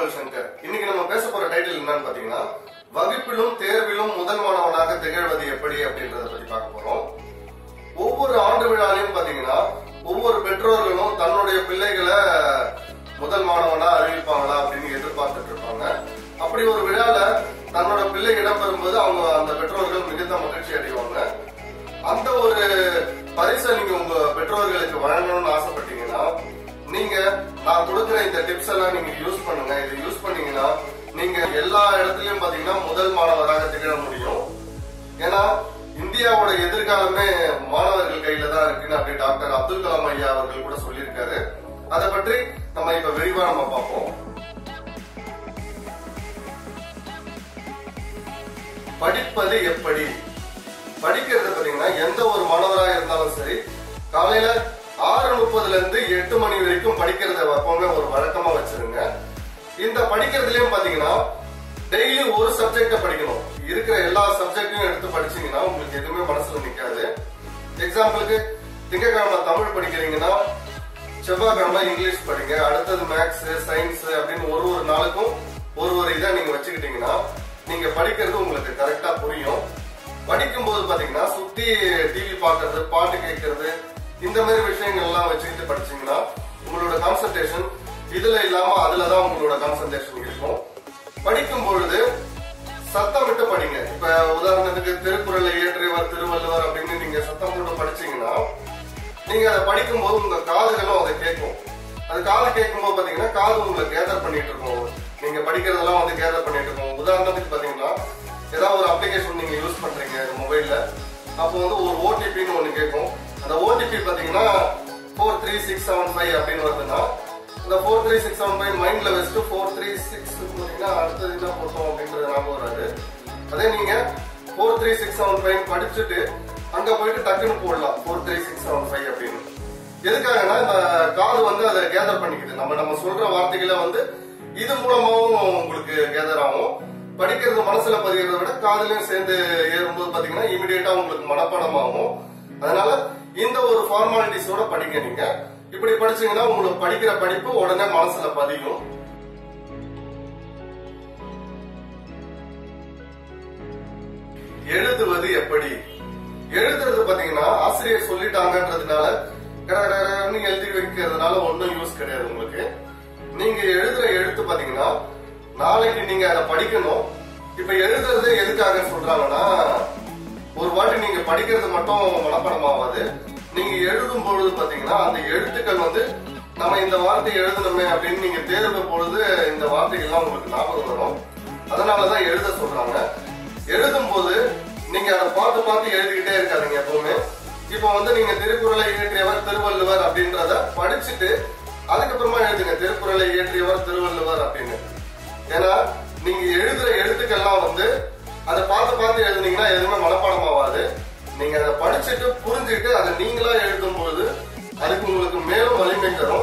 உங்கள் சங்கர் இன்னைக்கு நம்ம பேச போற டைட்டில் என்னன்னு பாத்தீங்கன்னா வகுப்பிலும் தேர்விலும் முதல் மாணவனாக திகழ்வது எப்படி அப்படின்றத பத்தி பார்க்க போறோம் ஒவ்வொரு ஆண்டு விழாலையும் பாத்தீங்கன்னா ஒவ்வொரு பெற்றோர்களும் தன்னுடைய பிள்ளைகளை முதல் மாணவனா அறிவிப்பாங்களா அப்படின்னு எதிர்பார்த்துட்டு இருப்பாங்க அப்படி ஒரு விழால தன்னோட பிள்ளை இடம்பெறும்போது அவங்க அந்த பெற்றோர்கள் மிகுந்த மகிழ்ச்சி அடைவாங்க அந்த ஒரு பரிசை நீங்க உங்க பெற்றோர்களுக்கு வழங்கணும்னு ஆசைப்பட்டீங்கன்னா நீங்க நான் கொடுக்குற இந்த டிப்ஸ் எல்லாம் நீங்க யூஸ் பண்ணுங்க இதை யூஸ் பண்ணீங்கன்னா நீங்க எல்லா இடத்துலயும் பாத்தீங்கன்னா முதல் மாணவராக திகழ முடியும் ஏன்னா இந்தியாவோட எதிர்காலமே மாணவர்கள் கையில தான் இருக்குன்னு அப்படி டாக்டர் அப்துல் கலாம் ஐயா அவர்கள் கூட சொல்லியிருக்காரு அதை பற்றி நம்ம இப்ப விரிவா நம்ம பார்ப்போம் படிப்பது எப்படி படிக்கிறது பாத்தீங்கன்னா எந்த ஒரு மாணவராக இருந்தாலும் சரி காலையில ஆறு முப்பதுல இருந்து எட்டு மணி வரைக்கும் படிக்கிறத எப்பவுமே ஒரு வழக்கமா வச்சிருங்க இந்த படிக்கிறதுலயும் பாத்தீங்கன்னா டெய்லி ஒரு சப்ஜெக்ட படிக்கணும் இருக்கிற எல்லா சப்ஜெக்டையும் எடுத்து படிச்சீங்கன்னா உங்களுக்கு எதுவுமே மனசுல நிக்காது எக்ஸாம்பிளுக்கு திங்கக்கிழமை தமிழ் படிக்கிறீங்கன்னா செவ்வாய்க்கிழமை இங்கிலீஷ் படிங்க அடுத்தது மேக்ஸ் சயின்ஸ் அப்படின்னு ஒரு ஒரு நாளுக்கும் ஒரு ஒரு இதா நீங்க வச்சுக்கிட்டீங்கன்னா நீங்க படிக்கிறது உங்களுக்கு கரெக்டா புரியும் படிக்கும்போது பாத்தீங்கன்னா சுத்தி டிவி பார்க்கிறது பாட்டு கேட்கறது இந்த மாதிரி விஷயங்கள் எல்லாம் வச்சுக்கிட்டு படிச்சீங்கன்னா உங்களோட கான்சென்ட்ரேஷன் இதுல இல்லாம அதுலதான் உங்களோட கான்சென்ட்ரேஷன் இருக்கும் படிக்கும் பொழுது சத்தம் விட்டு படிங்க இப்ப உதாரணத்துக்கு திருக்குறளை இயற்றியவர் திருவள்ளுவர் அப்படின்னு நீங்க சத்தம் போட்டு படிச்சீங்கன்னா நீங்க அதை படிக்கும்போது உங்க காதுகளும் அதை கேட்கும் அது காது கேட்கும்போது பாத்தீங்கன்னா காது உங்களை கேதர் பண்ணிட்டு இருக்கும் நீங்க படிக்கிறதெல்லாம் வந்து கேதர் பண்ணிட்டு இருக்கும் உதாரணத்துக்கு பாத்தீங்கன்னா ஏதாவது ஒரு அப்ளிகேஷன் நீங்க யூஸ் பண்றீங்க மொபைல்ல அப்போ வந்து ஒரு ஓடிபின்னு ஒண்ணு கேட்கும் அந்த ஓடிபி பாத்தீங்கன்னா four three six seven five அப்படின்னு வருதுன்னா இந்த four three six seven five மைண்ட்ல வச்சுட்டு ஃபோர் த்ரீ சிக்ஸ் பாத்தீங்கன்னா அடுத்தது என்ன போட்டோம் அப்படின்றது ஞாபகம் வராது அதே நீங்க four three six seven five படிச்சுட்டு அங்க போயிட்டு டக்குன்னு போடலாம் four three six seven five அப்படின்னு எதுக்காகனா இந்த காது வந்து அதை கேதர் பண்ணிக்குது நம்ம நம்ம சொல்ற வார்த்தைகளை வந்து இது மூலமாவும் உங்களுக்கு கேதர் ஆகும் படிக்கிறது மனசுல பதிகிறத விட காதுலயும் சேர்ந்து ஏறும்போது பாத்தீங்கன்னா இமிடியேட்டா உங்களுக்கு மனப்பாடம் ஆகும் அதனால இந்த ஒரு ஃபார்மாலிட்டிஸோட படிங்க நீங்க இப்படி படிச்சீங்கன்னா உங்களுக்கு படிக்கிற படிப்பு உடனே மனசுல பதியும் எழுதுவது எப்படி எழுதுறது பாத்தீங்கன்னா ஆசிரியர் சொல்லிட்டாங்கன்றதுனால கடகடன்னு எழுதி வைக்கிறதுனால ஒன்றும் யூஸ் கிடையாது உங்களுக்கு நீங்க எழுதுற எழுத்து பாத்தீங்கன்னா நாளைக்கு நீங்க அதை படிக்கணும் இப்ப எழுதுறது எதுக்காக சொல்றாங்கன்னா ஒரு வாட்டி நீங்க படிக்கிறது மட்டும் மனப்பாடம் ஆகாது நீங்க எழுதும் பொழுது பாத்தீங்கன்னா அந்த எழுத்துக்கள் வந்து நம்ம இந்த வார்த்தை எழுதணுமே அப்படின்னு நீங்க தேர்வு பொழுது இந்த வார்த்தைகள்லாம் உங்களுக்கு ஞாபகம் வரும் அதனாலதான் எழுத சொல்றாங்க எழுதும் போது நீங்க அதை பார்த்து பார்த்து எழுதிக்கிட்டே இருக்காதீங்க எப்பவுமே இப்போ வந்து நீங்க திருக்குறளை இயற்றியவர் திருவள்ளுவர் அப்படின்றத படிச்சுட்டு அதுக்கப்புறமா எழுதுங்க திருக்குறளை இயற்றியவர் திருவள்ளுவர் அப்படின்னு ஏன்னா நீங்க எழுதுற எழுத்துக்கெல்லாம் வந்து அதை பார்த்து பார்த்து எழுதுனீங்கன்னா எதுவுமே மனப்பாடம் ஆகாது நீங்க அதை படிச்சுட்டு புரிஞ்சுட்டு அதை நீங்களா எழுதும் பொழுது அதுக்கு உங்களுக்கு மேலும் வலிமை தரும்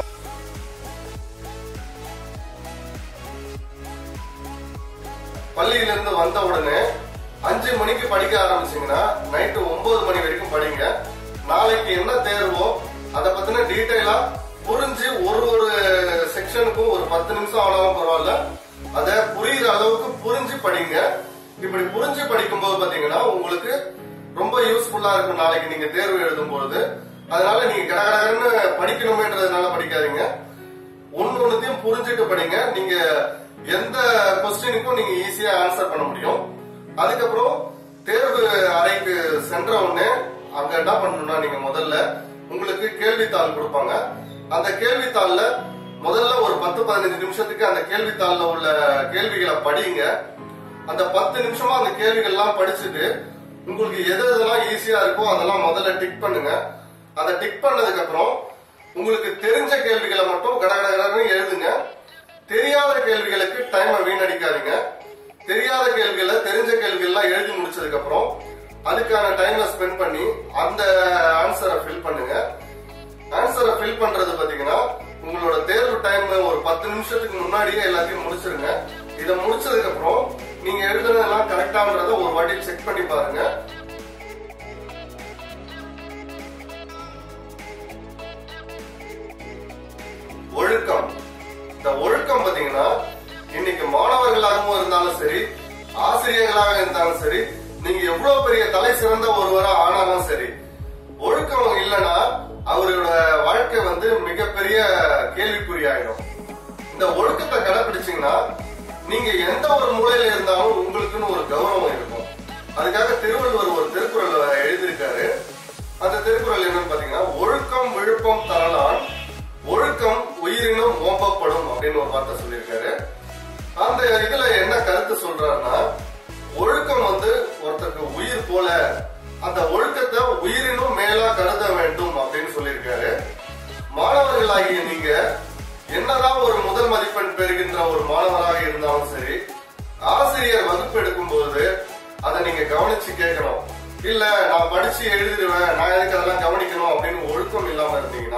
பள்ளியில இருந்து வந்த உடனே அஞ்சு மணிக்கு படிக்க ஆரம்பிச்சீங்கன்னா நைட்டு ஒன்பது மணி வரைக்கும் படிங்க நாளைக்கு என்ன தேர்வோ அதை பத்தின டீட்டெயிலா புரிஞ்சு ஒரு ஒரு செக்ஷனுக்கும் ஒரு பத்து நிமிஷம் ஆனாலும் பரவாயில்ல அதை புரியுற அளவுக்கு புரிஞ்சு படிங்க இப்படி புரிஞ்சு படிக்கும்போது பாத்தீங்கன்னா உங்களுக்கு ரொம்ப யூஸ்ஃபுல்லா இருக்கும் நாளைக்கு நீங்க தேர்வு எழுதும் பொழுது அதனால நீங்க கடகடன்னு படிக்கணுமேன்றதுனால படிக்காதீங்க ஒன்னு ஒன்னுத்தையும் புரிஞ்சுட்டு படிங்க நீங்க எந்த கொஸ்டினுக்கும் நீங்க ஈஸியா ஆன்சர் பண்ண முடியும் அதுக்கப்புறம் தேர்வு அறைக்கு சென்ற உடனே அங்க என்ன பண்ணணும்னா நீங்க முதல்ல உங்களுக்கு கேள்வித்தாள் கொடுப்பாங்க அந்த கேள்வித்தாள்ல முதல்ல ஒரு பத்து பதினஞ்சு நிமிஷத்துக்கு அந்த கேள்வித்தாள்ல உள்ள கேள்விகளை படிங்க அந்த பத்து நிமிஷமா அந்த கேள்விகள்லாம் படிச்சுட்டு உங்களுக்கு எது எதெல்லாம் ஈஸியா இருக்கோ அதெல்லாம் முதல்ல டிக் பண்ணுங்க அதை டிக் பண்ணதுக்கு அப்புறம் உங்களுக்கு தெரிஞ்ச கேள்விகளை மட்டும் கடகடகடன்னு எழுதுங்க தெரியாத கேள்விகளுக்கு டைமை வீணடிக்காதீங்க தெரியாத கேள்விகளை தெரிஞ்ச கேள்விகள்லாம் எழுதி முடிச்சதுக்கு அப்புறம் அதுக்கான டைமை ஸ்பெண்ட் பண்ணி அந்த ஆன்சரை ஃபில் பண்ணுங்க ஆன்சரை ஃபில் பண்றது பாத்தீங்கன்னா உங்களோட தேர்வு டைம் ஒரு பத்து நிமிஷத்துக்கு முன்னாடியே எல்லாத்தையும் முடிச்சிருங்க இதை முடிச்சதுக்கு அப்புறம் நீங்க எழுதுனதெல்லாம் கரெக்டான்றத ஒரு வாட்டி செக் பண்ணி பாருங்க ஒழுக்கம் இந்த ஒழுக்கம் பாத்தீங்கன்னா சரி ஆசிரியர்களாக இருந்தாலும் சரி நீங்க எவ்வளவு பெரிய தலை சிறந்த ஒருவரா ஆனாலும் சரி ஒழுக்கம் இல்லைன்னா அவரோட வாழ்க்கை வந்து மிகப்பெரிய கேள்விக்குறியாயிடும் இந்த ஒழுக்கத்தை கடைபிடிச்சீங்கன்னா நீங்க எந்த ஒரு மூலையில இருந்தாலும் உங்களுக்குன்னு ஒரு கௌரவம் இருக்கும் அதுக்காக திருவள்ளுவர் ஒரு திருக்குறள் எழுதியிருக்காரு அந்த திருக்குறள் என்னன்னு பாத்தீங்கன்னா ஒழுக்கம் விழுப்பம் தரலான் ஒழுக்கம் உயிரினும் ஓம்பப்படும் அப்படின்னு ஒரு வார்த்தை சொல்லியிருக்காரு அந்த இதுல என்ன கருத்து சொல்றாருன்னா ஒழுக்கம் வந்து ஒருத்தருக்கு உயிர் போல அந்த ஒழுக்கத்தை உயிரினும் மேலா கருத வேண்டும் அப்படின்னு சொல்லியிருக்காரு மாணவர்களாகிய நீங்க என்னதான் ஒரு முதல் மதிப்பெண் பெறுகின்ற ஒரு மாணவராக இருந்தாலும் சரி ஆசிரியர் வகுப்பு எடுக்கும் போது அதை நீங்க கவனிச்சு கேட்கணும் இல்ல நான் படிச்சு எழுதிடுவேன் நான் எதுக்கு அதெல்லாம் கவனிக்கணும் அப்படின்னு ஒழுக்கம் இல்லாம இருந்தீங்கன்னா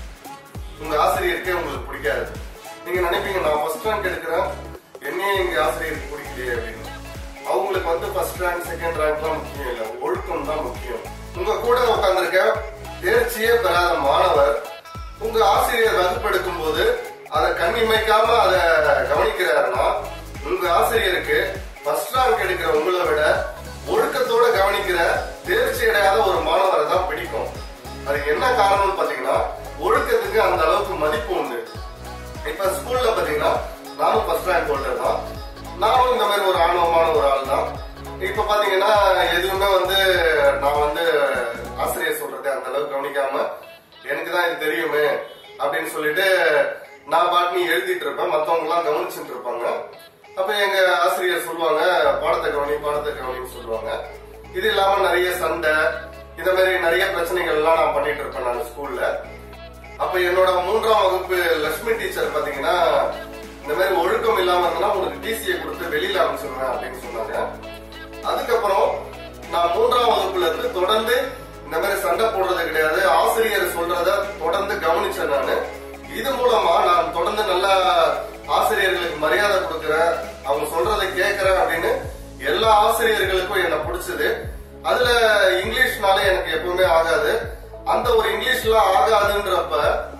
உங்க ஆசிரியருக்கே உங்களுக்கு பிடிக்காது நீங்க நினைப்பீங்க நான் ஃபர்ஸ்ட் ரேங்க் எடுக்கிறேன் என்னையே எங்க ஆசிரியருக்கு பிடிக்கலையே அப்படின்னு அவங்களுக்கு வந்து ஃபர்ஸ்ட் ரேங்க் செகண்ட் ரேங்க்லாம் முக்கியம் இல்ல ஒழுக்கம் தான் முக்கியம் உங்க கூட உட்கார்ந்திருக்க தேர்ச்சியே பெறாத மாணவர் உங்க ஆசிரியர் வகுப்பெடுக்கும் போது அதை கண்ணிமைக்காம அதை கவனிக்கிறாருன்னா உங்க ஆசிரியருக்கு ஃபர்ஸ்ட் ரேங்க் எடுக்கிற உங்களை விட ஒழுக்கத்தோட கவனிக்கிற தேர்ச்சி அடையாத ஒரு மாணவரை தான் பிடிக்கும் அதுக்கு என்ன காரணம்னு பாத்தீங்கன்னா ஒழுக்கத்துக்கு அந்த அளவுக்கு மதிப்பு உண்டு இப்ப ஸ்கூல்ல பாத்தீங்கன்னா நானும் ஃபர்ஸ்ட் ரேங்க் ஹோல்டர் தான் நானும் இந்த மாதிரி ஒரு ஆணவமான ஒரு ஆள் தான் இப்ப பாத்தீங்கன்னா எதுவுமே வந்து நான் வந்து ஆசிரியர் சொல்றதை அந்த அளவுக்கு கவனிக்காம எனக்கு தான் இது தெரியுமே அப்படின்னு சொல்லிட்டு நான் பாட்டு எழுதிட்டு இருப்பேன் மத்தவங்க எல்லாம் கவனிச்சுட்டு இருப்பாங்க அப்ப எங்க ஆசிரியர் சொல்லுவாங்க பாடத்தை கவனி பாடத்தை கவனின்னு சொல்லுவாங்க இது இல்லாம நிறைய சண்டை இந்த மாதிரி நிறைய பிரச்சனைகள் எல்லாம் நான் பண்ணிட்டு இருப்பேன் நான் ஸ்கூல்ல அப்ப என்னோட மூன்றாம் வகுப்பு லட்சுமி டீச்சர் பாத்தீங்கன்னா இந்த மாதிரி ஒழுக்கம் இல்லாம இருந்தா உங்களுக்கு டிசியை கொடுத்து வெளியில அனுப்பிச்சிடுவேன் அப்படின்னு சொன்னாங்க அதுக்கப்புறம் நான் மூன்றாம் வகுப்புல இருந்து தொடர்ந்து இந்த மாதிரி சண்டை போடுறது கிடையாது ஆசிரியர் சொல்றத தொடர்ந்து கவனிச்சேன் நானு இது மூலமா நான் தொடர்ந்து நல்லா ஆசிரியர்களுக்கு மரியாதை கொடுக்கறேன் அவங்க சொல்றதை கேட்கறேன் அப்படின்னு எல்லா ஆசிரியர்களுக்கும் என்ன பிடிச்சது அதுல இங்கிலீஷ்னாலே எனக்கு எப்பவுமே ஆகாது அந்த ஒரு இங்கிலீஷ்லாம் ஆகாதுன்றப்ப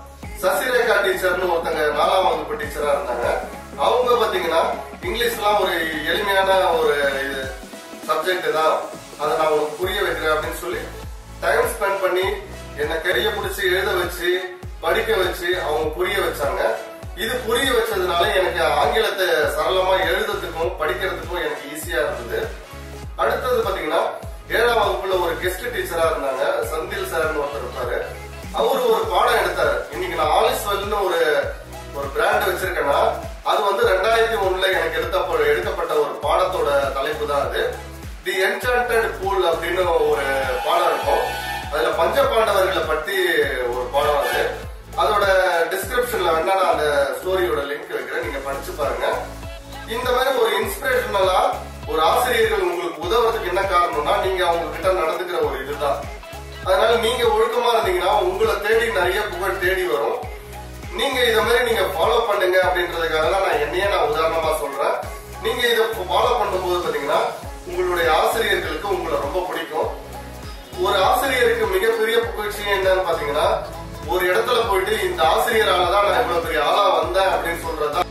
சசிரேகா டீச்சர்னு ஒருத்தங்க நாலாம் வகுப்பு டீச்சரா இருந்தாங்க அவங்க பாத்தீங்கன்னா இங்கிலீஷ்லாம் ஒரு எளிமையான ஒரு சப்ஜெக்ட் தான் அதை நான் உனக்கு புரிய வைக்கிறேன் அப்படின்னு சொல்லி டைம் ஸ்பெண்ட் பண்ணி என்ன கைய பிடிச்சி எழுத வச்சு படிக்க வச்சு அவங்க புரிய வச்சாங்க இது புரிய வச்சதுனால எனக்கு ஆங்கிலத்தை சரளமா எழுதுறதுக்கும் படிக்கிறதுக்கும் எனக்கு ஈஸியா இருந்தது அடுத்தது பாத்தீங்கன்னா ஏழாம் வகுப்புல ஒரு கெஸ்ட் டீச்சரா இருந்தாங்க சந்தில் சார்னு ஒருத்தர் இருப்பாரு அவரு ஒரு பாடம் எடுத்தாரு இன்னைக்கு நான் ஆலிஸ்வெல்னு ஒரு ஒரு பிராண்ட் வச்சிருக்கேன்னா அது வந்து ரெண்டாயிரத்தி ஒண்ணுல எனக்கு எடுத்த எடுக்கப்பட்ட ஒரு பாடத்தோட தலைப்பு தான் அது தி என்சாண்டட் பூல் அப்படின்னு ஒரு பாடம் இருக்கும் அதுல பஞ்ச பாண்டவர்களை பத்தி ஒரு பாடம் அது அதோட டிஸ்கிரிப்ஷன்ல வேணா நான் அந்த ஸ்டோரியோட லிங்க் வைக்கிறேன் நீங்க படிச்சு பாருங்க இந்த மாதிரி ஒரு இன்ஸ்பிரேஷனலா ஒரு ஆசிரியர்கள் உங்களுக்கு உதவுறதுக்கு என்ன காரணம்னா நீங்க அவங்க கிட்ட நடந்துக்கிற ஒரு இதுதான் அதனால நீங்க ஒழுக்கமா இருந்தீங்கன்னா உங்களை தேடி நிறைய புகழ் தேடி வரும் நீங்க இத மாதிரி நீங்க ஃபாலோ பண்ணுங்க அப்படின்றதுக்காக தான் நான் என்னையே நான் உதாரணமா சொல்றேன் நீங்க இத ஃபாலோ பண்ணும்போது பாத்தீங்கன்னா உங்களுடைய ஆசிரியர்களுக்கு உங்களை ரொம்ப பிடிக்கும் ஒரு ஆசிரியருக்கு மிகப்பெரிய புகழ்ச்சி என்னன்னு பாத்தீங்கன்னா ஒரு இடத்துல போயிட்டு இந்த ஆசிரியரால தான் நான் இவ்வளவு பெரிய ஆளா வந்தேன் அப்படின்னு சொல்றதா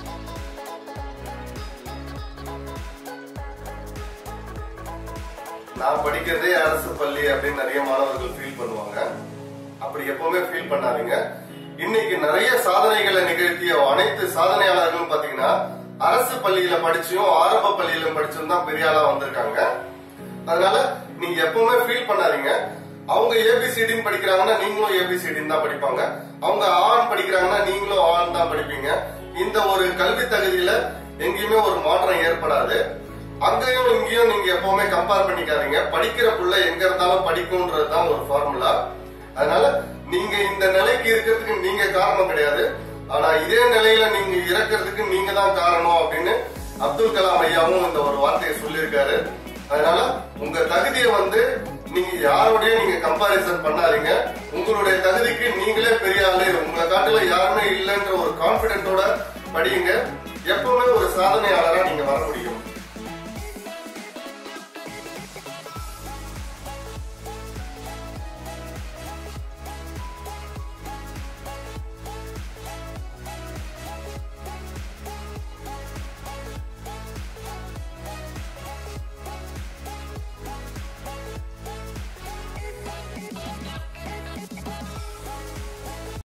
நான் படிக்கிறதே அரசு பள்ளி அப்படின்னு நிறைய மாணவர்கள் ஃபீல் பண்ணுவாங்க அப்படி எப்பவுமே ஃபீல் பண்ணாதீங்க இன்னைக்கு நிறைய சாதனைகளை நிகழ்த்திய அனைத்து சாதனையாளர்களும் பாத்தீங்கன்னா அரசு பள்ளியில படிச்சும் ஆரம்ப பள்ளியிலும் படிச்சும் தான் பெரிய ஆளா வந்திருக்காங்க அதனால நீங்க எப்பவுமே ஃபீல் பண்ணாதீங்க அவங்க ஏபிசிடின்னு படிக்கிறாங்கன்னா நீங்களும் ஏபிசிடின்னு தான் படிப்பாங்க அவங்க ஆண் படிக்கிறாங்கன்னா நீங்களும் ஆண் தான் படிப்பீங்க இந்த ஒரு கல்வி தகுதியில எங்கேயுமே ஒரு மாற்றம் ஏற்படாது அங்கேயும் இங்கேயும் நீங்க எப்பவுமே கம்பேர் பண்ணிக்காதீங்க படிக்கிற புள்ள எங்க இருந்தாலும் படிக்கும்ன்றது தான் ஒரு ஃபார்முலா அதனால நீங்க இந்த நிலைக்கு இருக்கிறதுக்கு நீங்க காரணம் கிடையாது ஆனா இதே நிலையில நீங்க இறக்கிறதுக்கு நீங்க தான் காரணம் அப்படின்னு அப்துல் கலாம் ஐயாவும் இந்த ஒரு வார்த்தையை சொல்லியிருக்காரு அதனால உங்க தகுதியை வந்து நீங்க யாரோடய நீங்க கம்பாரிசன் பண்ணாதீங்க உங்களுடைய தகுதிக்கு நீங்களே பெரிய ஆளு உங்க காட்டுல யாருமே இல்லைன்ற ஒரு கான்பிடென்ட்டோட படியுங்க எப்பவுமே ஒரு சாதனையாளரா நீங்க வர முடியும்